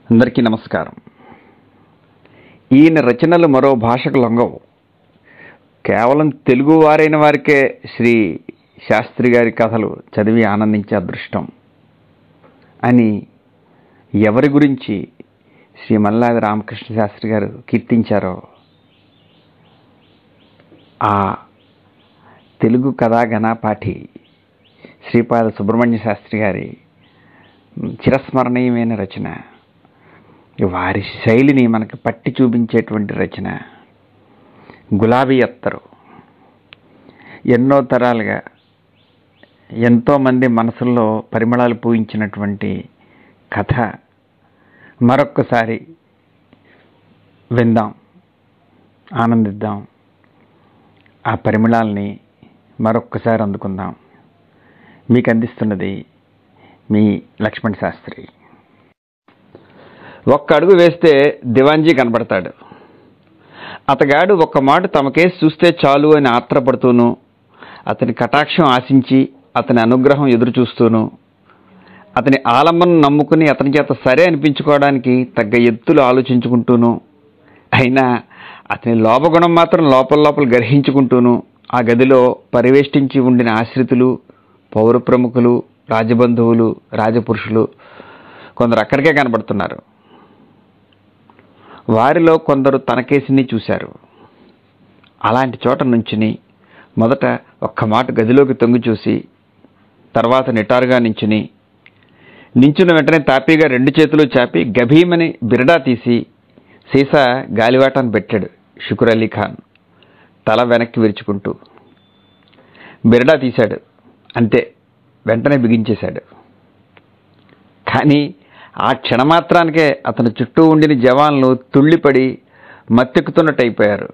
అందరికీ నమస్కారం ఈయన రచనలు మరో భాషకు లొంగవు కేవలం తెలుగు వారైన వారికే శ్రీ శాస్త్రి గారి కథలు చదివి ఆనందించే అదృష్టం అని ఎవరి గురించి శ్రీ మల్లాది రామకృష్ణ శాస్త్రి గారు కీర్తించారో ఆ తెలుగు కథా ఘనాపాఠి శ్రీపాద సుబ్రహ్మణ్య శాస్త్రి గారి చిరస్మరణీయమైన రచన వారి శైలిని మనకి పట్టి చూపించేటువంటి రచన గులాబీ అత్తరు ఎన్నో తరాలుగా ఎంతోమంది మనసుల్లో పరిమళాలు పూయించినటువంటి కథ మరొక్కసారి విందాం ఆనందిద్దాం ఆ పరిమళాల్ని మరొక్కసారి అందుకుందాం మీకు అందిస్తున్నది మీ లక్ష్మణ్ శాస్త్రి ఒక్క అడుగు వేస్తే దివాంజీ కనబడతాడు అతగాడు ఒక్క మాట తమ కేసు చూస్తే చాలు అని ఆత్రపడుతూను అతని కటాక్షం ఆశించి అతని అనుగ్రహం ఎదురు చూస్తూను అతని ఆలంబనం నమ్ముకుని అతని చేత సరే అనిపించుకోవడానికి తగ్గ ఎత్తులు ఆలోచించుకుంటూను అయినా అతని లోపగుణం మాత్రం లోపల లోపల గ్రహించుకుంటూను ఆ గదిలో పరివేష్టించి ఉండిన ఆశ్రితులు పౌర ప్రముఖులు రాజబంధువులు రాజపురుషులు కొందరు అక్కడికే కనబడుతున్నారు వారిలో కొందరు తన కేసుని చూశారు అలాంటి చోట నుంచుని మొదట ఒక్క మాట గదిలోకి తొంగి చూసి తర్వాత నిటారుగా నించుని నించున్న వెంటనే తాపీగా రెండు చేతులు చాపి గభీమని బిరడా తీసి సీసా గాలివాటాన్ని పెట్టాడు షుకుర్ అలీ ఖాన్ తల వెనక్కి విరుచుకుంటూ బిరడా తీశాడు అంతే వెంటనే బిగించేశాడు కానీ ఆ క్షణమాత్రానికే అతని చుట్టూ ఉండిన జవాన్లు తుళ్ళిపడి మత్తెక్కుతున్నట్టయిపోయారు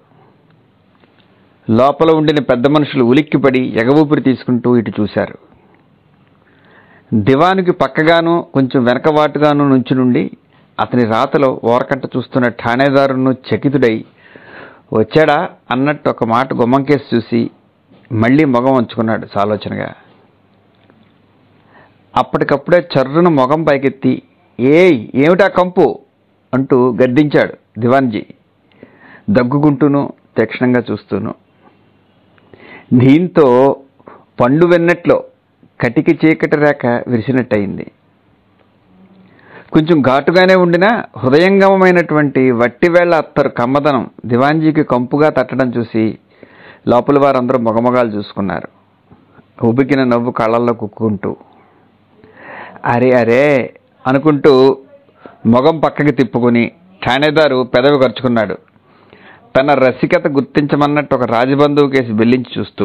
లోపల ఉండిన పెద్ద మనుషులు ఉలిక్కిపడి ఎగవూపిరి తీసుకుంటూ ఇటు చూశారు దివానుకి పక్కగాను కొంచెం వెనకవాటుగాను నుంచి నుండి అతని రాతలో ఓరకంట చూస్తున్న ఠాణేదారును చకితుడై వచ్చాడా అన్నట్టు ఒక మాట గుమ్మంకేసి చూసి మళ్ళీ మొగం వంచుకున్నాడు సాలోచనగా అప్పటికప్పుడే చర్రున మొగం పైకెత్తి ఏయ్ ఏమిటా కంపు అంటూ గద్దించాడు దివాన్జీ దగ్గుకుంటూను తీక్షణంగా చూస్తూను దీంతో పండు వెన్నట్లో కటికి చీకటి రేఖ విరిసినట్టయింది కొంచెం ఘాటుగానే ఉండినా హృదయంగమమైనటువంటి వట్టివేళ్ల అత్తరు కమ్మదనం దివాన్జీకి కంపుగా తట్టడం చూసి లోపల వారందరూ మొగమొగాలు చూసుకున్నారు ఉబికిన నవ్వు కళ్ళల్లో కుక్కుంటూ అరే అరే అనుకుంటూ మొగం పక్కకి తిప్పుకుని ఠాణేదారు పెదవి ఖర్చుకున్నాడు తన రసికత గుర్తించమన్నట్టు ఒక రాజబంధువు కేసి బెల్లించి చూస్తూ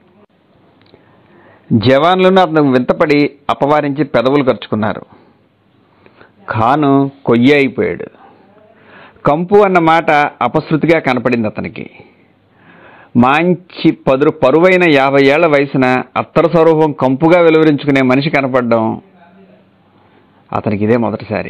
జవాన్లను అతను వింతపడి అపవారించి పెదవులు ఖర్చుకున్నారు ఖాను కొయ్య అయిపోయాడు కంపు అన్న మాట అపశృతిగా కనపడింది అతనికి మంచి పదురు పరువైన యాభై ఏళ్ల వయసున అత్తర స్వరూపం కంపుగా వెలువరించుకునే మనిషి కనపడడం అతనికి ఇదే మొదటిసారి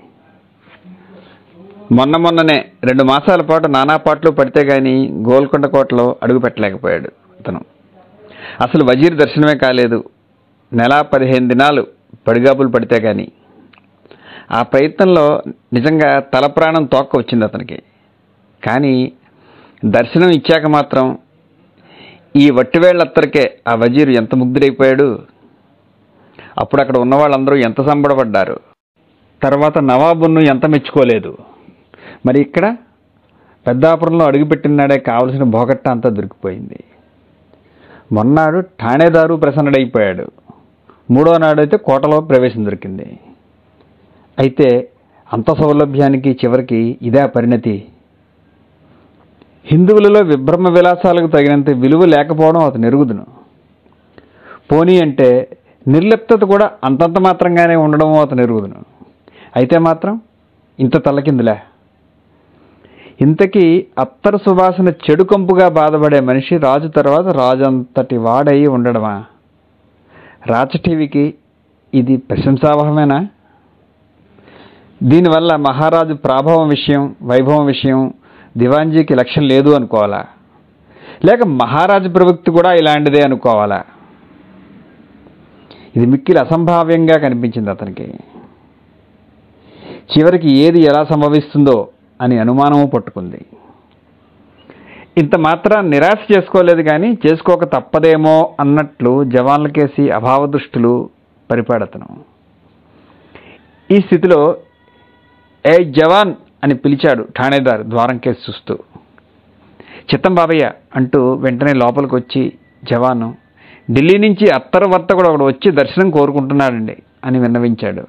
మొన్న మొన్ననే రెండు మాసాల పాటు నానా పాటలు పడితే గాని గోల్కొండ కోటలో అడుగు పెట్టలేకపోయాడు అతను అసలు వజీర్ దర్శనమే కాలేదు నెల పదిహేను దినాలు పడిగాపులు పడితే గాని ఆ ప్రయత్నంలో నిజంగా తల ప్రాణం తోక్క వచ్చింది అతనికి కానీ దర్శనం ఇచ్చాక మాత్రం ఈ వట్టివేళ్లత్తరికే ఆ వజీరు ఎంత ముగ్ధుడైపోయాడు అప్పుడు అక్కడ ఉన్న వాళ్ళందరూ ఎంత సంబడపడ్డారు తర్వాత నవాబును ఎంత మెచ్చుకోలేదు మరి ఇక్కడ పెద్దాపురంలో అడుగుపెట్టినాడే కావలసిన భోగట్ట అంతా దొరికిపోయింది మొన్నాడు ఠాణేదారు ప్రసన్నుడైపోయాడు మూడో నాడైతే కోటలో ప్రవేశం దొరికింది అయితే అంత సౌలభ్యానికి చివరికి ఇదే పరిణతి హిందువులలో విభ్రమ విలాసాలకు తగినంత విలువ లేకపోవడం అతను ఎరుగుదును పోనీ అంటే నిర్లిప్తత కూడా అంతంత మాత్రంగానే ఉండడం అతను ఎరుగుదును అయితే మాత్రం ఇంత తల్లకిందులే ఇంతకీ అత్తర సువాసన చెడు కంపుగా బాధపడే మనిషి రాజు తర్వాత రాజు అంతటి వాడై ఉండడమా రాచటీవికి ఇది ప్రశంసావహమేనా దీనివల్ల మహారాజు ప్రాభవం విషయం వైభవం విషయం దివాన్జీకి లక్ష్యం లేదు అనుకోవాలా లేక మహారాజు ప్రవృత్తి కూడా ఇలాంటిదే అనుకోవాలా ఇది మిక్కిలి అసంభావ్యంగా కనిపించింది అతనికి చివరికి ఏది ఎలా సంభవిస్తుందో అని అనుమానము పట్టుకుంది ఇంత మాత్రం నిరాశ చేసుకోలేదు కానీ చేసుకోక తప్పదేమో అన్నట్లు జవాన్లకేసి అభావ దృష్టులు పరిపాడతను ఈ స్థితిలో ఏ జవాన్ అని పిలిచాడు ఠాణేదార్ ద్వారం కేసి చూస్తూ చిత్తం బాబయ్య అంటూ వెంటనే లోపలికి వచ్చి జవాను ఢిల్లీ నుంచి అత్తరు వర్తకుడు ఒకడు వచ్చి దర్శనం కోరుకుంటున్నాడండి అని విన్నవించాడు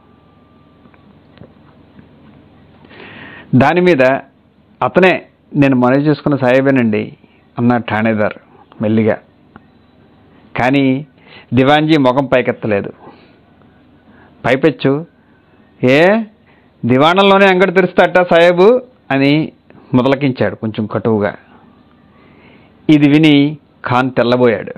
దాని మీద అతనే నేను మనవి చేసుకున్న సాహేబేనండి అన్నాడు ఠాణేదార్ మెల్లిగా కానీ దివాన్జీ ముఖం పైకెత్తలేదు పైపెచ్చు ఏ దివాణంలోనే అంగడి తెరుస్తాట సాహేబు అని మొదలకించాడు కొంచెం కటువుగా ఇది విని ఖాన్ తెల్లబోయాడు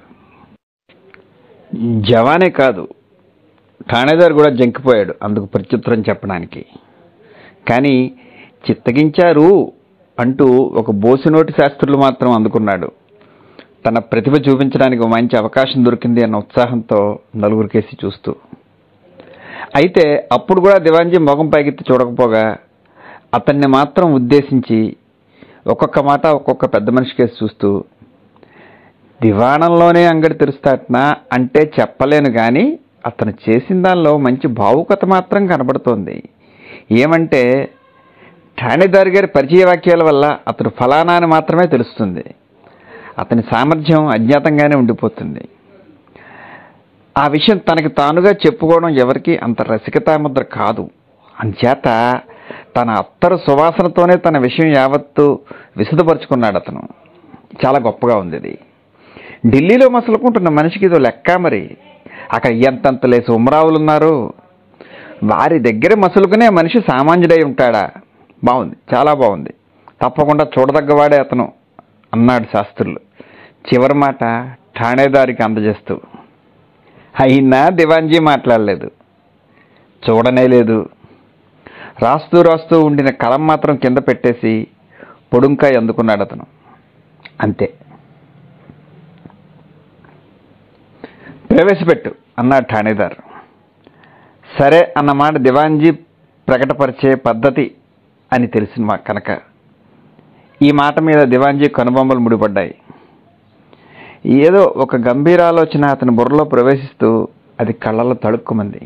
జవానే కాదు ఠాణేదార్ కూడా జంకిపోయాడు అందుకు ప్రత్యుత్తరం చెప్పడానికి కానీ చిత్తగించారు అంటూ ఒక బోసినోటి శాస్త్రులు మాత్రం అందుకున్నాడు తన ప్రతిభ చూపించడానికి ఒక మంచి అవకాశం దొరికింది అన్న ఉత్సాహంతో నలుగురికేసి చూస్తూ అయితే అప్పుడు కూడా దివాన్జీ మొగం పైకెత్తి చూడకపోగా అతన్ని మాత్రం ఉద్దేశించి ఒక్కొక్క మాట ఒక్కొక్క పెద్ద మనిషి కేసి చూస్తూ దివాణంలోనే అంగడి తెరుస్తాట్నా అంటే చెప్పలేను కానీ అతను చేసిన దానిలో మంచి భావుకత మాత్రం కనబడుతోంది ఏమంటే ఠాణేదారి గారి పరిచయ వాక్యాల వల్ల అతడు ఫలానా అని మాత్రమే తెలుస్తుంది అతని సామర్థ్యం అజ్ఞాతంగానే ఉండిపోతుంది ఆ విషయం తనకి తానుగా చెప్పుకోవడం ఎవరికి అంత రసికతాముద్ర కాదు అంచేత తన అత్తరు సువాసనతోనే తన విషయం యావత్తు విశదపరుచుకున్నాడు అతను చాలా గొప్పగా ఉంది ఇది ఢిల్లీలో మసలుకుంటున్న మనిషికి ఇదో లెక్క మరి అక్కడ ఎంతంత లేసి ఉమరావులు ఉన్నారు వారి దగ్గర మసులుకునే మనిషి సామాన్యుడై ఉంటాడా బాగుంది చాలా బాగుంది తప్పకుండా చూడదగ్గవాడే అతను అన్నాడు శాస్త్రులు చివరి మాట ఠాణేదారికి అందజేస్తూ అయినా దివాన్జీ మాట్లాడలేదు చూడనే లేదు రాస్తూ రాస్తూ ఉండిన కలం మాత్రం కింద పెట్టేసి పొడుంకాయ అందుకున్నాడు అతను అంతే ప్రవేశపెట్టు అన్నాడు ఠాణేదార్ సరే అన్నమాట దివాన్జీ ప్రకటపరిచే పద్ధతి అని తెలిసిన మా కనుక ఈ మాట మీద దివాన్జీ కనుబొమ్మలు ముడిపడ్డాయి ఏదో ఒక గంభీరాలోచన అతని బుర్రలో ప్రవేశిస్తూ అది కళ్ళలో తడుక్కుమంది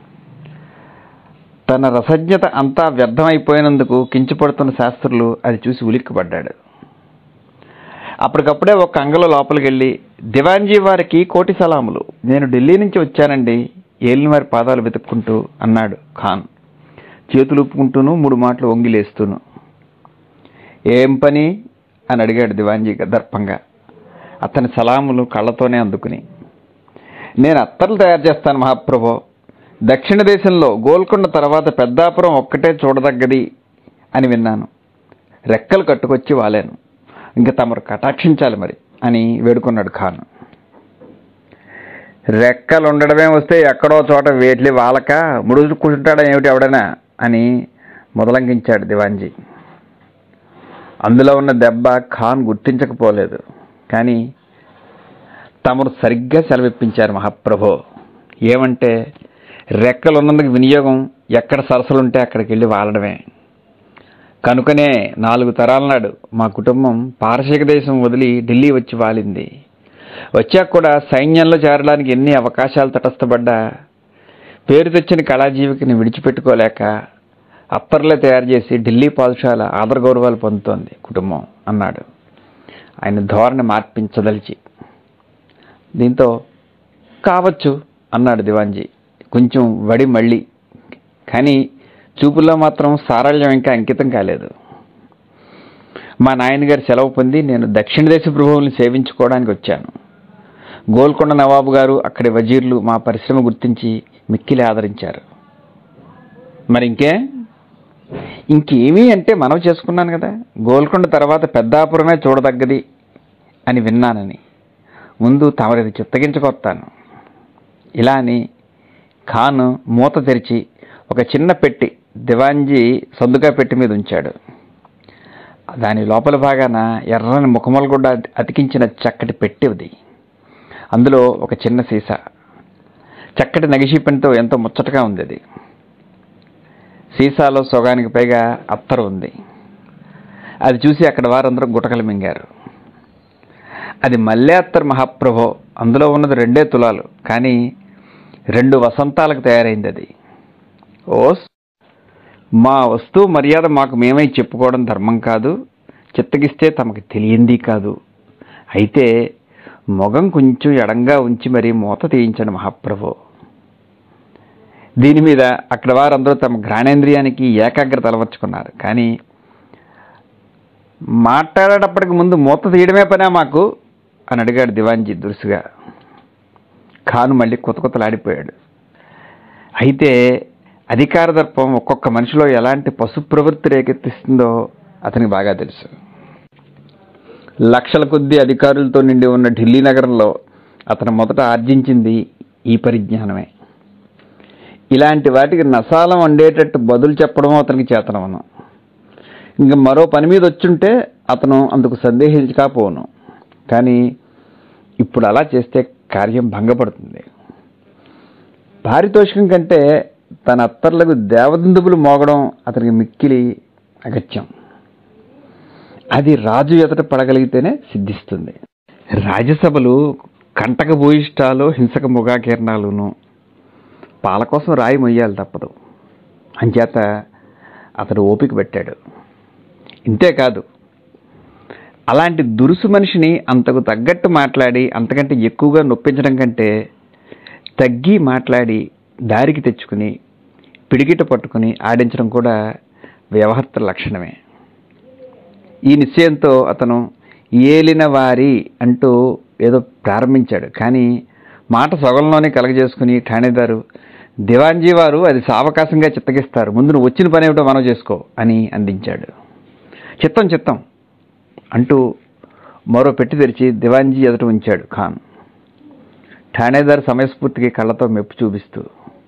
తన రసజ్ఞత అంతా వ్యర్థమైపోయినందుకు కించపడుతున్న శాస్త్రులు అది చూసి ఉలిక్కిపడ్డాడు అప్పటికప్పుడే ఒక అంగలో లోపలికి వెళ్ళి దివాన్జీ వారికి కోటి సలాములు నేను ఢిల్లీ నుంచి వచ్చానండి ఏలిన వారి పాదాలు వెతుక్కుంటూ అన్నాడు ఖాన్ చేతులు ఊపుకుంటూను మూడు మాటలు వంగిలేస్తూను ఏం పని అని అడిగాడు దివాన్జీ దర్పంగా అతని సలాములు కళ్ళతోనే అందుకుని నేను అత్తర్లు తయారు చేస్తాను మహాప్రభో దక్షిణ దేశంలో గోల్కొండ తర్వాత పెద్దాపురం ఒక్కటే చూడదగ్గది అని విన్నాను రెక్కలు కట్టుకొచ్చి వాలాను ఇంకా తమరు కటాక్షించాలి మరి అని వేడుకున్నాడు ఖాన్ రెక్కలు ఉండడమే వస్తే ఎక్కడో చోట వేట్లి వాళ్ళక ముడుచు కూర్చుంటాడా ఏమిటి ఎవడైనా అని మొదలంకించాడు దివాన్జీ అందులో ఉన్న దెబ్బ ఖాన్ గుర్తించకపోలేదు కానీ తమరు సరిగ్గా సెలవిప్పించారు మహాప్రభో ఏమంటే రెక్కలు ఉన్నందుకు వినియోగం ఎక్కడ సరసలుంటే అక్కడికి వెళ్ళి వాలడమే కనుకనే నాలుగు తరాల నాడు మా కుటుంబం పారసీక దేశం వదిలి ఢిల్లీ వచ్చి వాలింది వచ్చాక కూడా సైన్యంలో చేరడానికి ఎన్ని అవకాశాలు తటస్థపడ్డా పేరు తెచ్చిన కళాజీవికిని విడిచిపెట్టుకోలేక అప్పర్లే తయారు చేసి ఢిల్లీ పాఠశాల ఆదరగౌరవాలు పొందుతోంది కుటుంబం అన్నాడు ఆయన ధోరణి మార్పించదలిచి దీంతో కావచ్చు అన్నాడు దివాన్జీ కొంచెం వడి మళ్ళీ కానీ చూపుల్లో మాత్రం సారళ్యం ఇంకా అంకితం కాలేదు మా నాయనగారి సెలవు పొంది నేను దక్షిణ దేశ ప్రభువుల్ని సేవించుకోవడానికి వచ్చాను గోల్కొండ నవాబు గారు అక్కడి వజీర్లు మా పరిశ్రమ గుర్తించి మిక్కిలి ఆదరించారు మరి ఇంకే ఇంకేమీ అంటే మనవి చేసుకున్నాను కదా గోల్కొండ తర్వాత పెద్దాపురమే చూడదగ్గది అని విన్నానని ముందు తమరిది చిత్తగించుకొస్తాను ఇలా అని ఖాన్ మూత తెరిచి ఒక చిన్న పెట్టి దివాన్జీ సందుగా పెట్టి మీద ఉంచాడు దాని లోపల భాగాన ఎర్రని ముఖములు కూడా అతికించిన చక్కటి పెట్టి ఉంది అందులో ఒక చిన్న సీసా చక్కటి నగిషి పెన్తో ఎంతో ముచ్చటగా ఉంది అది సీసాలో సొగానికి పైగా అత్తరు ఉంది అది చూసి అక్కడ వారందరూ గుటకలు మింగారు అది మల్లె అత్తరు మహాప్రభో అందులో ఉన్నది రెండే తులాలు కానీ రెండు వసంతాలకు తయారైంది అది ఓస్ మా వస్తువు మర్యాద మాకు మేమై చెప్పుకోవడం ధర్మం కాదు చిత్తగిస్తే తమకు తెలియంది కాదు అయితే మొగం కొంచెం ఎడంగా ఉంచి మరీ మూత తీయించండి మహాప్రభు దీని మీద అక్కడ వారందరూ తమ ఘ్రాణేంద్రియానికి ఏకాగ్రత అలవర్చుకున్నారు కానీ మాట్లాడేటప్పటికి ముందు మూత తీయడమే పనా మాకు అని అడిగాడు దివాన్జీ దురుసుగా ఖాను మళ్ళీ కొత్త కొత్తలాడిపోయాడు అయితే అధికార దర్పం ఒక్కొక్క మనిషిలో ఎలాంటి పశు ప్రవృత్తి రేకెత్తిస్తుందో అతనికి బాగా తెలుసు లక్షల కొద్దీ అధికారులతో నిండి ఉన్న ఢిల్లీ నగరంలో అతను మొదట ఆర్జించింది ఈ పరిజ్ఞానమే ఇలాంటి వాటికి నసాలం వండేటట్టు బదులు చెప్పడం అతనికి చేతనవను ఇంకా మరో పని మీద వచ్చుంటే అతను అందుకు సందేహించకపోను కానీ ఇప్పుడు అలా చేస్తే కార్యం భంగపడుతుంది పారితోషికం కంటే తన అత్తర్లకు దేవదందుబులు మోగడం అతనికి మిక్కిలి అగత్యం అది రాజు ఎదుట పడగలిగితేనే సిద్ధిస్తుంది రాజ్యసభలు కంటక భూయిష్టాలు హింసక ముగాకీర్ణాలును పాల కోసం రాయి మొయ్యాలి తప్పదు అంచేత అతడు ఓపిక పెట్టాడు ఇంతేకాదు అలాంటి దురుసు మనిషిని అంతకు తగ్గట్టు మాట్లాడి అంతకంటే ఎక్కువగా నొప్పించడం కంటే తగ్గి మాట్లాడి దారికి తెచ్చుకుని పిడికిట పట్టుకుని ఆడించడం కూడా వ్యవహర్త లక్షణమే ఈ నిశ్చయంతో అతను ఏలిన వారి అంటూ ఏదో ప్రారంభించాడు కానీ మాట సొగంలోనే కలగజేసుకుని ఠాణేదారు దివాన్జీ వారు అది సావకాశంగా చిత్తగిస్తారు ముందు నువ్వు వచ్చిన పని ఏమిటో మనం చేసుకో అని అందించాడు చిత్తం చిత్తం అంటూ మరో పెట్టి తెరిచి దివాన్జీ ఎదుట ఉంచాడు ఖాన్ ఠాణేదారు సమయస్ఫూర్తికి కళ్ళతో మెప్పు చూపిస్తూ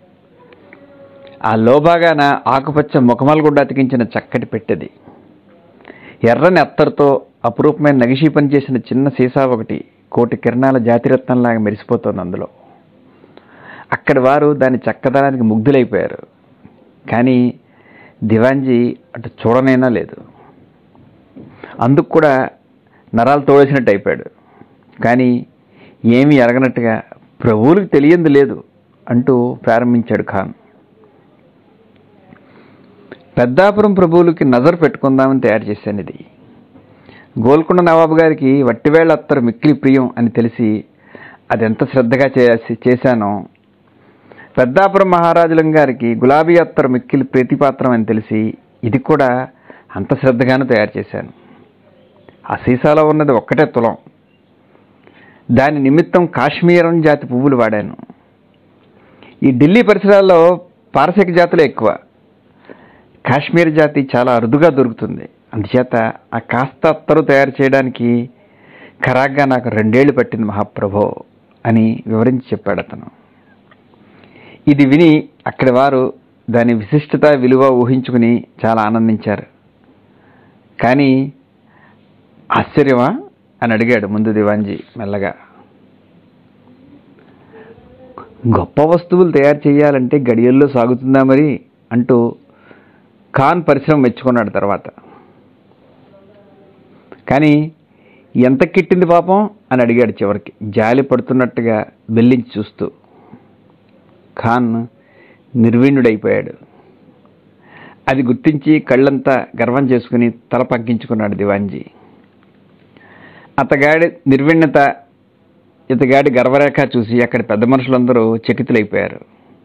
ఆ లోబాగాన ఆకుపచ్చ ముఖమలగుడ్డ అతికించిన చక్కటి పెట్టెది ఎర్రని అత్తరుతో అపురూపమైన నగిషీ పని చేసిన చిన్న సీసా ఒకటి కోటి కిరణాల జాతిరత్నంలాగా మెరిసిపోతోంది అందులో అక్కడి వారు దాని చక్కదనానికి ముగ్ధులైపోయారు కానీ దివాన్జీ అటు చూడనైనా లేదు అందుకు కూడా నరాలు తోడేసినట్టు అయిపోయాడు కానీ ఏమీ ఎరగనట్టుగా ప్రభువులకు తెలియంది లేదు అంటూ ప్రారంభించాడు ఖాన్ పెద్దాపురం ప్రభువులకి నజర్ పెట్టుకుందామని తయారు చేశాను ఇది గోల్కొండ నవాబు గారికి వట్టివేళ్ల అత్తరు మిక్కిలి ప్రియం అని తెలిసి అది ఎంత శ్రద్ధగా చేసి చేశానో పెద్దాపురం మహారాజులం గారికి గులాబీ అత్తరు మిక్కిలి ప్రీతిపాత్రం అని తెలిసి ఇది కూడా అంత శ్రద్ధగాను తయారు చేశాను ఆ సీసాలో ఉన్నది ఒక్కటే తులం దాని నిమిత్తం కాశ్మీరం జాతి పువ్వులు వాడాను ఈ ఢిల్లీ పరిసరాల్లో పారసిక జాతులే ఎక్కువ కాశ్మీర్ జాతి చాలా అరుదుగా దొరుకుతుంది అందుచేత ఆ కాస్త అత్తరు తయారు చేయడానికి ఖరాగ్గా నాకు రెండేళ్లు పట్టింది మహాప్రభో అని వివరించి చెప్పాడు అతను ఇది విని అక్కడి వారు దాని విశిష్టత విలువ ఊహించుకుని చాలా ఆనందించారు కానీ ఆశ్చర్యమా అని అడిగాడు ముందు దివాన్జీ మెల్లగా గొప్ప వస్తువులు తయారు చేయాలంటే గడియల్లో సాగుతుందా మరి అంటూ ఖాన్ పరిశ్రమ మెచ్చుకున్నాడు తర్వాత కానీ ఎంత కిట్టింది పాపం అని అడిగాడు చివరికి జాలి పడుతున్నట్టుగా బెల్లించి చూస్తూ ఖాన్ నిర్వీణుడైపోయాడు అది గుర్తించి కళ్ళంతా గర్వం చేసుకుని తల పగ్గించుకున్నాడు దివాన్జీ అతగాడి నిర్విణ్ణత ఇతగాడి గర్వరేఖ చూసి అక్కడి పెద్ద మనుషులందరూ చకితులైపోయారు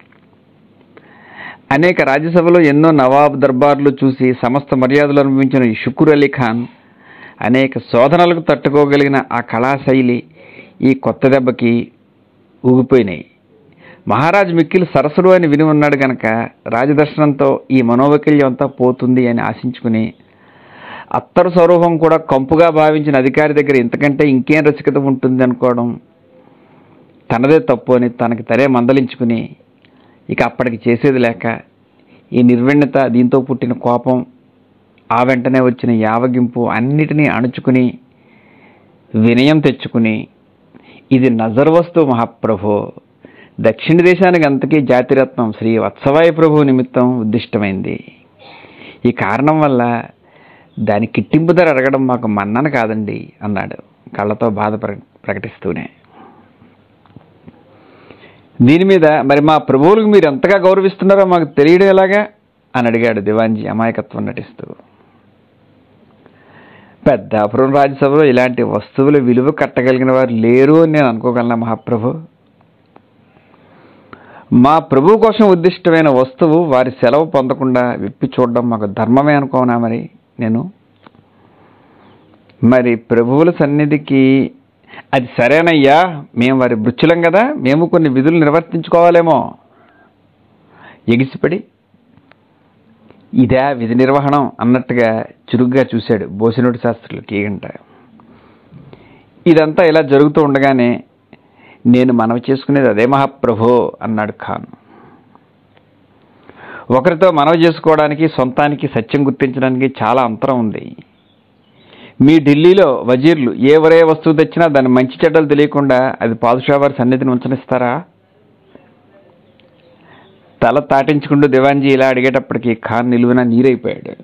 అనేక రాజ్యసభలో ఎన్నో నవాబ్ దర్బార్లు చూసి సమస్త మర్యాదలు అనుభవించిన ఈ షుకూర్ అలీ ఖాన్ అనేక శోధనలకు తట్టుకోగలిగిన ఆ కళాశైలి ఈ కొత్త దెబ్బకి ఊగిపోయినాయి మహారాజ్ మిక్కిల్ సరసుడు అని విని ఉన్నాడు గనక రాజదర్శనంతో ఈ మనోవైకల్యం అంతా పోతుంది అని ఆశించుకుని అత్తరు స్వరూపం కూడా కంపుగా భావించిన అధికారి దగ్గర ఇంతకంటే ఇంకేం రసికత ఉంటుంది అనుకోవడం తనదే తప్పు అని తనకి తరే మందలించుకుని ఇక అప్పటికి చేసేది లేక ఈ నిర్విణ్ణత దీంతో పుట్టిన కోపం ఆ వెంటనే వచ్చిన యావగింపు అన్నిటినీ అణుచుకుని వినయం తెచ్చుకుని ఇది నజర్ వస్తువు మహాప్రభో దక్షిణ దేశానికి అంతకీ జాతిరత్నం శ్రీ వత్సవాయ ప్రభు నిమిత్తం ఉద్దిష్టమైంది ఈ కారణం వల్ల దాని కిట్టింపు ధర అడగడం మాకు మన్నన కాదండి అన్నాడు కళ్ళతో బాధ ప్ర ప్రకటిస్తూనే దీని మీద మరి మా ప్రభువులకు మీరు ఎంతగా గౌరవిస్తున్నారో మాకు తెలియడం ఎలాగా అని అడిగాడు దివాంజీ అమాయకత్వం నటిస్తూ పెద్దాపురం రాజ్యసభలో ఇలాంటి వస్తువుల విలువ కట్టగలిగిన వారు లేరు అని నేను అనుకోగలనా మహాప్రభు మా ప్రభు కోసం ఉద్దిష్టమైన వస్తువు వారి సెలవు పొందకుండా విప్పి చూడడం మాకు ధర్మమే అనుకోనా మరి నేను మరి ప్రభువుల సన్నిధికి అది సరేనయ్యా మేము వారి బృచ్చులం కదా మేము కొన్ని విధులు నిర్వర్తించుకోవాలేమో ఎగిసిపడి ఇదే విధి నిర్వహణం అన్నట్టుగా చురుగ్గా చూశాడు బోసినోటి శాస్త్రులు కీగంట ఇదంతా ఇలా జరుగుతూ ఉండగానే నేను మనవి చేసుకునేది అదే మహాప్రభో అన్నాడు ఖాన్ ఒకరితో మనవి చేసుకోవడానికి సొంతానికి సత్యం గుర్తించడానికి చాలా అంతరం ఉంది మీ ఢిల్లీలో వజీర్లు ఏ ఒరే వస్తువు తెచ్చినా దాని మంచి చెడ్డలు తెలియకుండా అది పాదుషా వారి సన్నిధిని ఉంచనిస్తారా తల తాటించుకుంటూ దివాన్జీ ఇలా అడిగేటప్పటికి ఖాన్ నిలువున నీరైపోయాడు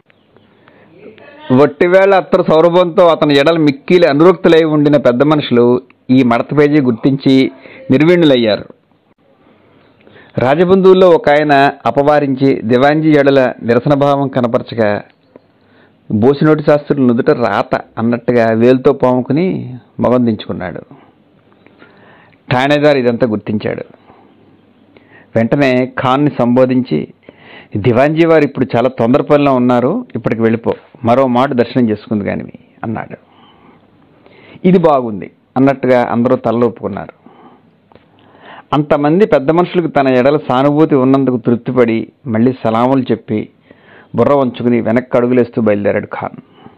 వట్టివేళ అత్తరు సౌరభంతో అతని ఎడలు మిక్కిలి అనురక్తులై ఉండిన పెద్ద మనుషులు ఈ మడత పేజీ గుర్తించి నిర్వీణులయ్యారు రాజబంధువుల్లో ఒక ఆయన అపవారించి దివాంజీ ఎడల నిరసన భావం కనపరచగా బోసినోటి శాస్త్రులు నుదుట రాత అన్నట్టుగా వేలుతో పాముకుని మొగం దించుకున్నాడు ఠాణేదారు ఇదంతా గుర్తించాడు వెంటనే ఖాన్ని సంబోధించి దివాంజీ వారు ఇప్పుడు చాలా తొందర పనిలో ఉన్నారు ఇప్పటికి వెళ్ళిపో మరో మాట దర్శనం చేసుకుంది కానివి అన్నాడు ఇది బాగుంది అన్నట్టుగా అందరూ తలలోపుకున్నారు అంతమంది పెద్ద మనుషులకు తన ఎడల సానుభూతి ఉన్నందుకు తృప్తిపడి మళ్ళీ సలాములు చెప్పి బుర్ర వంచుకుని వెనక్కి అడుగులేస్తూ బయలుదేరాడు ఖాన్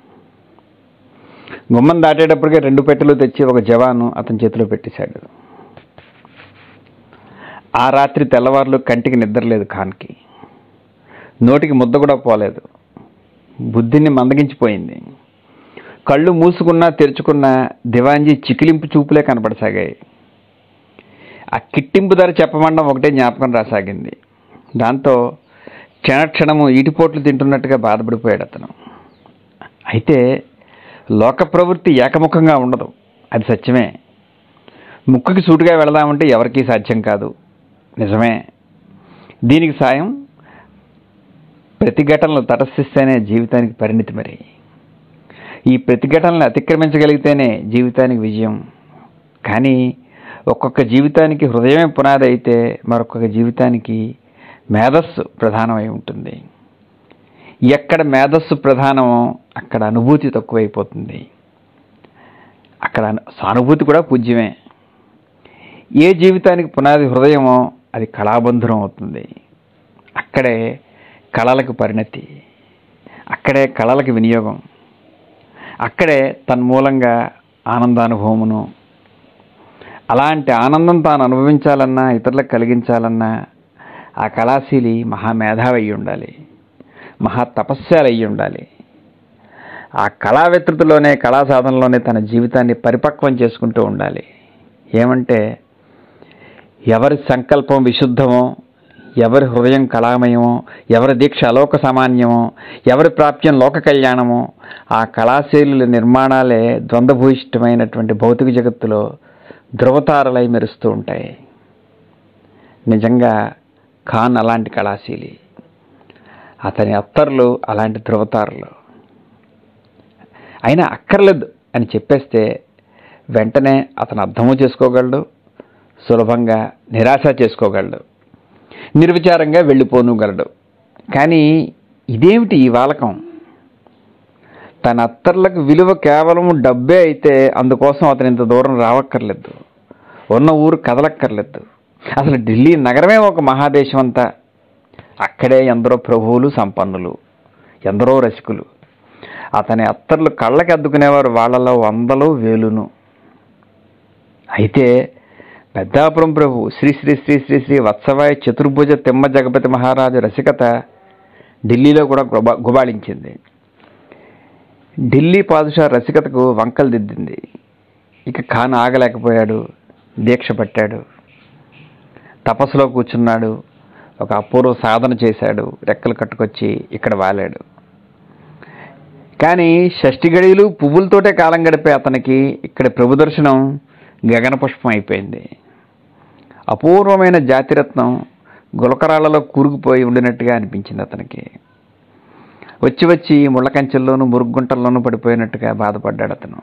గుమ్మం దాటేటప్పటికే రెండు పెట్టెలు తెచ్చి ఒక జవాను అతని చేతిలో పెట్టేశాడు ఆ రాత్రి తెల్లవారులు కంటికి నిద్రలేదు ఖాన్కి నోటికి ముద్ద కూడా పోలేదు బుద్ధిని మందగించిపోయింది కళ్ళు మూసుకున్నా తెరుచుకున్నా దివాంజీ చికిలింపు చూపులే కనపడసాగాయి ఆ కిట్టింపు ధర చెప్పమండం ఒకటే జ్ఞాపకం రాసాగింది దాంతో క్షణక్షణము ఈటిపోట్లు తింటున్నట్టుగా బాధపడిపోయాడు అతను అయితే లోక ప్రవృత్తి ఏకముఖంగా ఉండదు అది సత్యమే ముక్కుకి సూటుగా వెళదామంటే ఎవరికీ సాధ్యం కాదు నిజమే దీనికి సాయం ప్రతిఘటనలు తటస్థిస్తేనే జీవితానికి పరిణితి మరి ఈ ప్రతిఘటనలు అతిక్రమించగలిగితేనే జీవితానికి విజయం కానీ ఒక్కొక్క జీవితానికి హృదయమే పునాది అయితే మరొక జీవితానికి మేధస్సు ప్రధానమై ఉంటుంది ఎక్కడ మేధస్సు ప్రధానమో అక్కడ అనుభూతి తక్కువైపోతుంది అక్కడ అను- సానుభూతి కూడా పూజ్యమే ఏ జీవితానికి పునాది హృదయమో అది కళాబంధురం అవుతుంది అక్కడే కళలకు పరిణతి అక్కడే కళలకు వినియోగం అక్కడే తన్మూలంగా ఆనందానుభవమును అలాంటి ఆనందం తాను అనుభవించాలన్నా ఇతరులకు కలిగించాలన్నా ఆ కళాశీలి మహామేధావి అయి ఉండాలి మహా తపస్యాలు అయి ఉండాలి ఆ కళా వితృతిలోనే కళా సాధనలోనే తన జీవితాన్ని పరిపక్వం చేసుకుంటూ ఉండాలి ఏమంటే ఎవరి సంకల్పం విశుద్ధమో ఎవరి హృదయం కళామయమో ఎవరి దీక్ష అలోక సామాన్యమో ఎవరి ప్రాప్యం లోక కళ్యాణమో ఆ కళాశైలుల నిర్మాణాలే ద్వంద్వభూయిష్టమైనటువంటి భౌతిక జగత్తులో ధృవతారలై మెరుస్తూ ఉంటాయి నిజంగా ఖాన్ అలాంటి కళాశీలి అతని అత్తర్లు అలాంటి ధృవతారలు అయినా అక్కర్లేదు అని చెప్పేస్తే వెంటనే అతను అర్థము చేసుకోగలడు సులభంగా నిరాశ చేసుకోగలడు నిర్విచారంగా వెళ్ళిపోనుగలడు కానీ ఇదేమిటి ఈ వాలకం తన అత్తర్లకు విలువ కేవలం డబ్బే అయితే అందుకోసం అతను ఇంత దూరం రావక్కర్లేదు ఉన్న ఊరు కదలక్కర్లేదు అసలు ఢిల్లీ నగరమే ఒక మహాదేశం అంతా అక్కడే ఎందరో ప్రభువులు సంపన్నులు ఎందరో రసికులు అతని అత్తర్లు కళ్ళకి అద్దుకునేవారు వాళ్ళలో వందలు వేలును అయితే పెద్దాపురం ప్రభు శ్రీ శ్రీ శ్రీ శ్రీ శ్రీ వత్సవాయ చతుర్భుజ తిమ్మ జగపతి మహారాజు రసికత ఢిల్లీలో కూడా గుబా గుబాళించింది ఢిల్లీ పాదుషా రసికతకు వంకలు దిద్దింది ఇక ఖాన్ ఆగలేకపోయాడు దీక్ష పట్టాడు తపస్సులో కూర్చున్నాడు ఒక అపూర్వ సాధన చేశాడు రెక్కలు కట్టుకొచ్చి ఇక్కడ వాలాడు కానీ షష్ఠి గడియలు పువ్వులతోటే కాలం గడిపే అతనికి ఇక్కడ ప్రభు దర్శనం గగన పుష్పం అయిపోయింది అపూర్వమైన జాతిరత్నం గులకరాళ్లలో కూరుకుపోయి ఉండినట్టుగా అనిపించింది అతనికి వచ్చి వచ్చి ముళ్ళ కంచెల్లోనూ మురుగుంటల్లోనూ పడిపోయినట్టుగా బాధపడ్డాడు అతను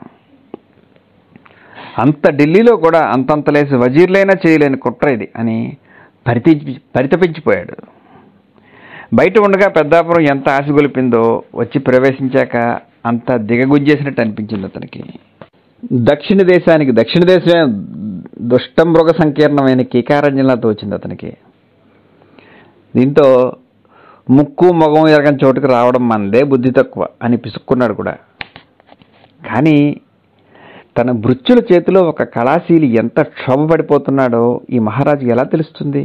అంత ఢిల్లీలో కూడా అంతంతలేసి వజీర్లైనా చేయలేని కుట్ర ఇది అని పరితి పరితపించిపోయాడు బయట ఉండగా పెద్దాపురం ఎంత ఆశ గొలిపిందో వచ్చి ప్రవేశించాక అంత దిగగుజ్జేసినట్టు అనిపించింది అతనికి దక్షిణ దేశానికి దక్షిణ దేశమే దుష్ట మృగ సంకీర్ణమైన కీకారంజంలా తోచింది అతనికి దీంతో ముక్కు మొగం ఎరగని చోటుకు రావడం మనదే బుద్ధి తక్కువ అని పిసుక్కున్నాడు కూడా కానీ తన భృత్యుల చేతిలో ఒక కళాశీలి ఎంత క్షోభపడిపోతున్నాడో ఈ మహారాజుకి ఎలా తెలుస్తుంది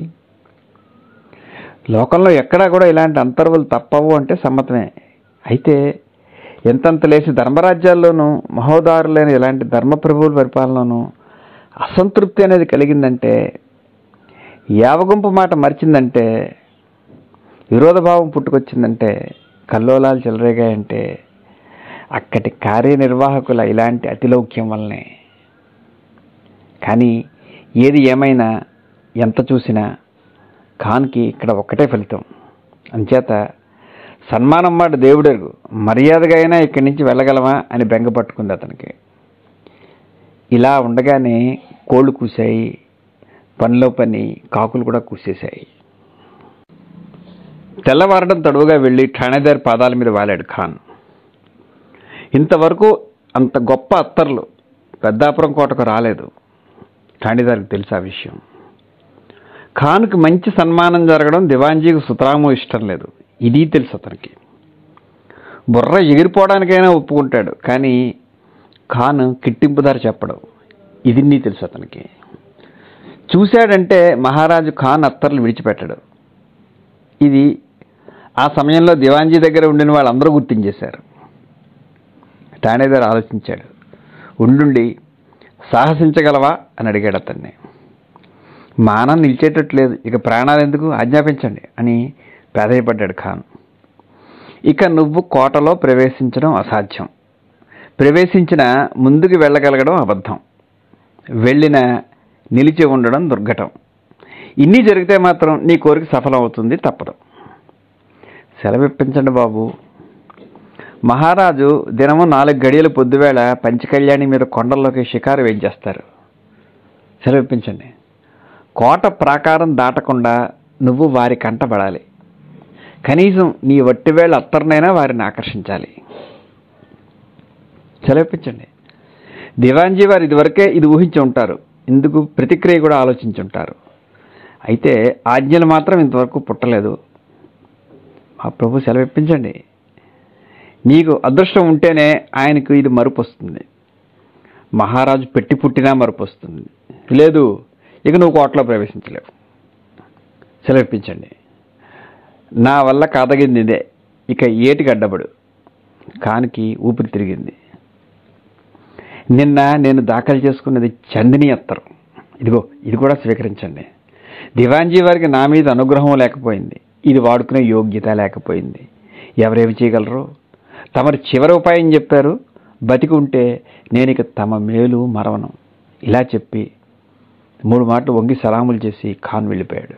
లోకంలో ఎక్కడా కూడా ఇలాంటి అంతర్వులు తప్పవు అంటే సమ్మతమే అయితే ఎంతంత లేసి ధర్మరాజ్యాల్లోనూ మహోదారులైన ఇలాంటి ధర్మప్రభువుల పరిపాలనలోనూ అసంతృప్తి అనేది కలిగిందంటే యావగుంపు మాట మరిచిందంటే విరోధభావం పుట్టుకొచ్చిందంటే కల్లోలాలు చెలరేగాయంటే అక్కడి కార్యనిర్వాహకుల ఇలాంటి అతిలౌక్యం వల్లనే కానీ ఏది ఏమైనా ఎంత చూసినా ఖాన్కి ఇక్కడ ఒక్కటే ఫలితం అంచేత సన్మానం మాట దేవుడెరుగు మర్యాదగా అయినా ఇక్కడి నుంచి వెళ్ళగలమా అని బెంగ పట్టుకుంది అతనికి ఇలా ఉండగానే కోళ్ళు కూసాయి పనిలో పని కాకులు కూడా కూసేశాయి తెల్లవారడం తడువుగా వెళ్ళి ఠాణేదారి పాదాల మీద వాలాడు ఖాన్ ఇంతవరకు అంత గొప్ప అత్తర్లు పెద్దాపురం కోటకు రాలేదు ఠాణేదారికి తెలుసు ఆ విషయం ఖాన్కు మంచి సన్మానం జరగడం దివాంజీకి సుతరాము ఇష్టం లేదు ఇది తెలుసు అతనికి బుర్ర ఎగిరిపోవడానికైనా ఒప్పుకుంటాడు కానీ ఖాన్ కిట్టింపు ధర చెప్పడం ఇది నీ తెలుసు అతనికి చూశాడంటే మహారాజు ఖాన్ అత్తర్లు విడిచిపెట్టాడు ఇది ఆ సమయంలో దివాంజీ దగ్గర ఉండిన వాళ్ళందరూ గుర్తించేశారు ఠాణేదారు ఆలోచించాడు ఉండుండి సాహసించగలవా అని అడిగాడు అతన్ని మానం నిలిచేటట్లేదు ఇక ప్రాణాలు ఎందుకు ఆజ్ఞాపించండి అని ప్రాధాయపడ్డాడు ఖాన్ ఇక నువ్వు కోటలో ప్రవేశించడం అసాధ్యం ప్రవేశించిన ముందుకు వెళ్ళగలగడం అబద్ధం వెళ్ళిన నిలిచి ఉండడం దుర్ఘటం ఇన్ని జరిగితే మాత్రం నీ కోరిక సఫలం అవుతుంది తప్పదు సెలవిప్పించండి బాబు మహారాజు దినము నాలుగు గడియల పొద్దువేళ పంచకళ్యాణి మీద కొండల్లోకి షికారు వేయించేస్తారు సెలవిప్పించండి కోట ప్రాకారం దాటకుండా నువ్వు వారి కంటపడాలి కనీసం నీ వట్టివేళ అత్తర్నైనా వారిని ఆకర్షించాలి సెలవిప్పించండి దివాంజీ వారు ఇదివరకే ఇది ఊహించి ఉంటారు ఇందుకు ప్రతిక్రియ కూడా ఆలోచించి ఉంటారు అయితే ఆజ్ఞలు మాత్రం ఇంతవరకు పుట్టలేదు మా ప్రభు సెలవిప్పించండి నీకు అదృష్టం ఉంటేనే ఆయనకు ఇది మరుపు వస్తుంది మహారాజు పెట్టి పుట్టినా మరుపు వస్తుంది లేదు ఇక నువ్వు కోటలో ప్రవేశించలేవు సెలవిప్పించండి నా వల్ల కాదగింది ఇదే ఇక ఏటికి అడ్డబడు కానికి ఊపిరి తిరిగింది నిన్న నేను దాఖలు చేసుకున్నది చందిని అత్తరం ఇదిగో ఇది కూడా స్వీకరించండి దివాంజీ వారికి నా మీద అనుగ్రహం లేకపోయింది ఇది వాడుకునే యోగ్యత లేకపోయింది ఎవరేమి చేయగలరు తమరు చివరి ఉపాయం చెప్పారు బతికి ఉంటే నేను ఇక తమ మేలు మరవను ఇలా చెప్పి మూడు మాటలు వంగి సలాములు చేసి ఖాన్ వెళ్ళిపోయాడు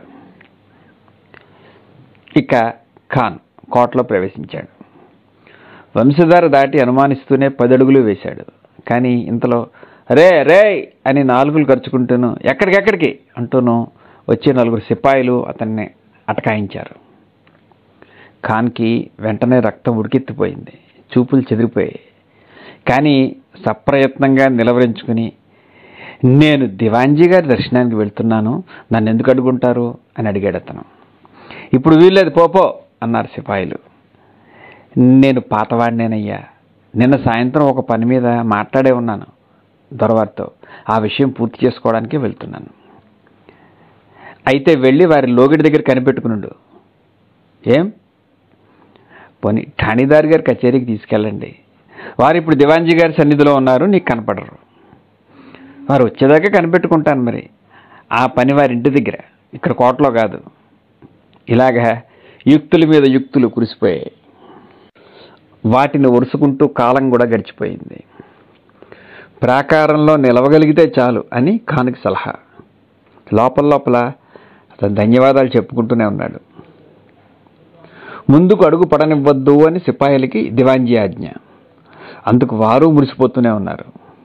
ఇక ఖాన్ కోటలో ప్రవేశించాడు వంశధార దాటి అనుమానిస్తూనే పదడుగులు వేశాడు కానీ ఇంతలో రే రే అని నాలుగులు ఖర్చుకుంటూను ఎక్కడికెక్కడికి అంటూను వచ్చే నలుగురు సిపాయిలు అతన్ని అటకాయించారు ఖాన్కి వెంటనే రక్తం ఉడికెత్తిపోయింది చూపులు చెదిరిపోయాయి కానీ సప్రయత్నంగా నిలవరించుకుని నేను దివాంజీ గారి దర్శనానికి వెళ్తున్నాను నన్ను ఎందుకు అడుగుంటారు అని అడిగాడు అతను ఇప్పుడు వీల్లేదు పోపో అన్నారు సిపాయిలు నేను పాతవాడినేనయ్యా నిన్న సాయంత్రం ఒక పని మీద మాట్లాడే ఉన్నాను దొరవారితో ఆ విషయం పూర్తి చేసుకోవడానికి వెళ్తున్నాను అయితే వెళ్ళి వారి లోగిడి దగ్గర కనిపెట్టుకునుండు ఏం పోనీ ఠాణీదార్ గారి కచేరీకి తీసుకెళ్ళండి వారు ఇప్పుడు దివాంజీ గారి సన్నిధిలో ఉన్నారు నీకు కనపడరు వారు వచ్చేదాకా కనిపెట్టుకుంటాను మరి ఆ పని వారి ఇంటి దగ్గర ఇక్కడ కోటలో కాదు ఇలాగా యుక్తుల మీద యుక్తులు కురిసిపోయాయి వాటిని ఒరుసుకుంటూ కాలం కూడా గడిచిపోయింది ప్రాకారంలో నిలవగలిగితే చాలు అని ఖాన్కి సలహా లోపల లోపల అతను ధన్యవాదాలు చెప్పుకుంటూనే ఉన్నాడు ముందుకు అడుగు పడనివ్వద్దు అని సిపాయిలకి దివాంజీ ఆజ్ఞ అందుకు వారు మురిసిపోతూనే ఉన్నారు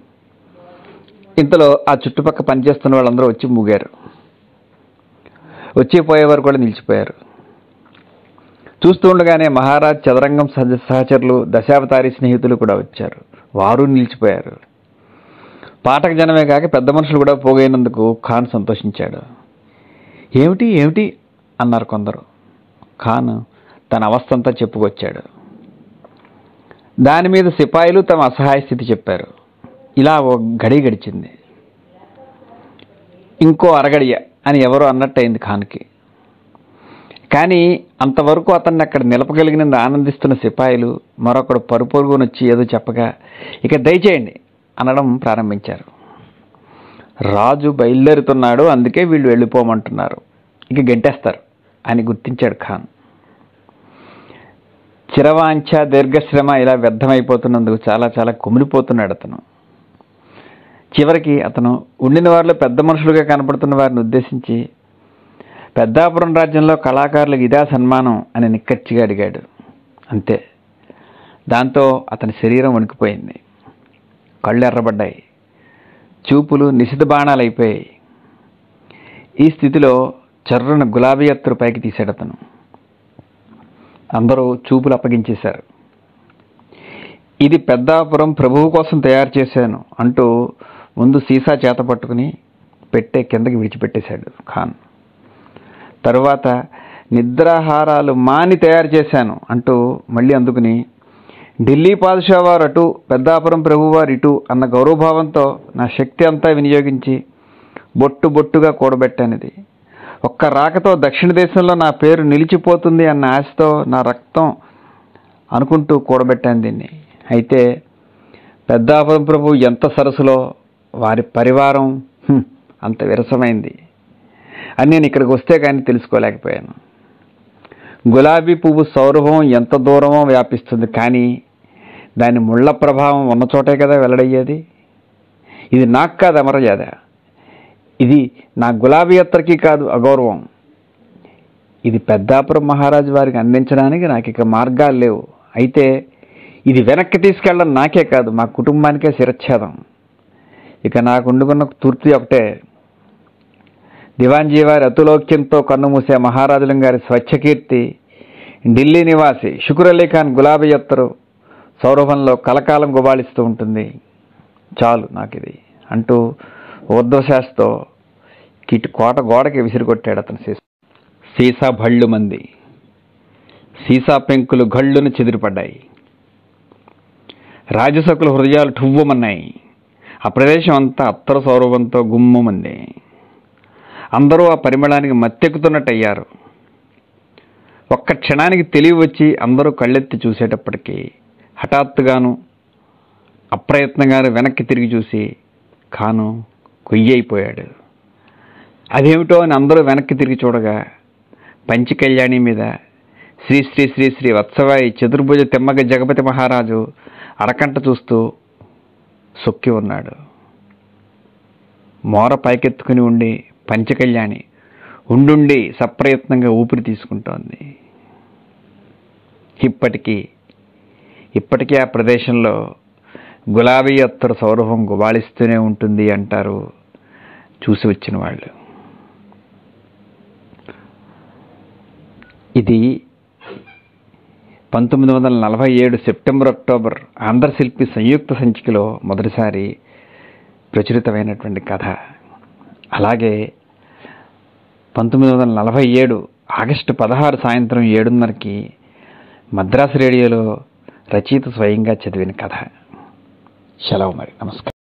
ఇంతలో ఆ చుట్టుపక్క పనిచేస్తున్న వాళ్ళందరూ వచ్చి మూగారు వచ్చి పోయేవారు కూడా నిలిచిపోయారు చూస్తూ ఉండగానే మహారాజ్ చదరంగం సహ సహచరులు దశావతారి స్నేహితులు కూడా వచ్చారు వారు నిలిచిపోయారు పాఠక జనమే కాక పెద్ద మనుషులు కూడా పోగైనందుకు ఖాన్ సంతోషించాడు ఏమిటి ఏమిటి అన్నారు కొందరు ఖాన్ తన అవస్థంతా చెప్పుకొచ్చాడు దాని మీద సిపాయిలు తమ అసహాయ స్థితి చెప్పారు ఇలా ఓ గడి గడిచింది ఇంకో అరగడియ అని ఎవరో అన్నట్టయింది ఖాన్కి కానీ అంతవరకు అతన్ని అక్కడ నిలపగలిగినందు ఆనందిస్తున్న సిపాయిలు మరొకడు పరుపొరుగుని వచ్చి ఏదో చెప్పగా ఇక దయచేయండి అనడం ప్రారంభించారు రాజు బయలుదేరుతున్నాడు అందుకే వీళ్ళు వెళ్ళిపోమంటున్నారు ఇక గెంటేస్తారు అని గుర్తించాడు ఖాన్ చిరవాంఛ దీర్ఘశ్రమ ఇలా వ్యర్థమైపోతున్నందుకు చాలా చాలా కుమిలిపోతున్నాడు అతను చివరికి అతను ఉండిన వారిలో పెద్ద మనుషులుగా కనపడుతున్న వారిని ఉద్దేశించి పెద్దాపురం రాజ్యంలో కళాకారులకు ఇదా సన్మానం అని నిక్కచ్చిగా అడిగాడు అంతే దాంతో అతని శరీరం వణికిపోయింది కళ్ళు ఎర్రబడ్డాయి చూపులు నిశిత బాణాలు అయిపోయాయి ఈ స్థితిలో చర్రున గులాబీ ఎత్తురు పైకి తీశాడు అతను అందరూ చూపులు అప్పగించేశారు ఇది పెద్దాపురం ప్రభువు కోసం తయారు చేశాను అంటూ ముందు సీసా చేత పట్టుకుని పెట్టే కిందకి విడిచిపెట్టేశాడు ఖాన్ తరువాత నిద్రాహారాలు మాని తయారు చేశాను అంటూ మళ్ళీ అందుకుని ఢిల్లీ పాదుషా వారు అటు పెద్దాపురం ప్రభువారు ఇటు అన్న గౌరవభావంతో నా శక్తి అంతా వినియోగించి బొట్టు బొట్టుగా కూడబెట్టానిది ఒక్క రాకతో దక్షిణ దేశంలో నా పేరు నిలిచిపోతుంది అన్న ఆశతో నా రక్తం అనుకుంటూ కూడబెట్టాను దీన్ని అయితే పెద్దాపురం ప్రభు ఎంత సరస్సులో వారి పరివారం హ్మ్, అంత విరసమైంది అని నేను ఇక్కడికి వస్తే కానీ తెలుసుకోలేకపోయాను గులాబీ పువ్వు సౌరభం ఎంత దూరమో వ్యాపిస్తుంది కానీ దాని ముళ్ళ ప్రభావం ఉన్న చోటే కదా వెల్లడయ్యేది ఇది నాకు కాదు అమరజాద ఇది నా గులాబీ ఎత్తరికి కాదు అగౌరవం ఇది పెద్దాపురం మహారాజు వారికి అందించడానికి నాకు ఇక మార్గాలు లేవు అయితే ఇది వెనక్కి తీసుకెళ్ళడం నాకే కాదు మా కుటుంబానికే శిరచ్ఛేదం ఇక నాకు ఉండుకున్న తూర్తి ఒకటే దివాన్జీ వారి అతులోక్యంతో కన్నుమూసే మహారాజులం గారి స్వచ్ఛకీర్తి ఢిల్లీ నివాసి షుకుర్ అలీ ఖాన్ గులాబీ ఎత్తరు సౌరభంలో కలకాలం గుబాళిస్తూ ఉంటుంది చాలు నాకు ఇది అంటూ ఊర్ధ్వశాస్తో కిటి కోట గోడకి విసిరికొట్టాడు అతను సీసా సీసా భళ్ళు మంది సీసా పెంకులు గళ్ళును చెదిరిపడ్డాయి రాజసకుల హృదయాలు ఠువ్వమన్నాయి ఆ ప్రదేశం అంతా అత్తర సౌరభంతో గుమ్మమంది అందరూ ఆ పరిమళానికి మత్తెక్కుతున్నట్టయ్యారు ఒక్క క్షణానికి తెలివి వచ్చి అందరూ కళ్ళెత్తి చూసేటప్పటికీ హఠాత్తుగాను అప్రయత్నంగాను వెనక్కి తిరిగి చూసి ఖాను కొయ్యైపోయాడు అదేమిటో అని అందరూ వెనక్కి తిరిగి చూడగా పంచి కళ్యాణి మీద శ్రీ శ్రీ శ్రీ శ్రీ వత్సవాయి చతుర్భుజ తెమ్మగ జగపతి మహారాజు అరకంట చూస్తూ సొక్కి ఉన్నాడు మోర పైకెత్తుకుని ఉండి పంచకళ్యాణి ఉండుండి సప్రయత్నంగా ఊపిరి తీసుకుంటోంది ఇప్పటికీ ఇప్పటికీ ఆ ప్రదేశంలో గులాబీ అత్తరు సౌరభం గుబాళిస్తూనే ఉంటుంది అంటారు చూసి వచ్చిన వాళ్ళు ఇది పంతొమ్మిది వందల నలభై ఏడు సెప్టెంబర్ అక్టోబర్ ఆంధ్రశిల్పి సంయుక్త సంచికలో మొదటిసారి ప్రచురితమైనటువంటి కథ అలాగే పంతొమ్మిది వందల నలభై ఏడు ఆగస్టు పదహారు సాయంత్రం ఏడున్నరకి మద్రాసు రేడియోలో రచయిత స్వయంగా చదివిన కథ సెలవు మరి నమస్కారం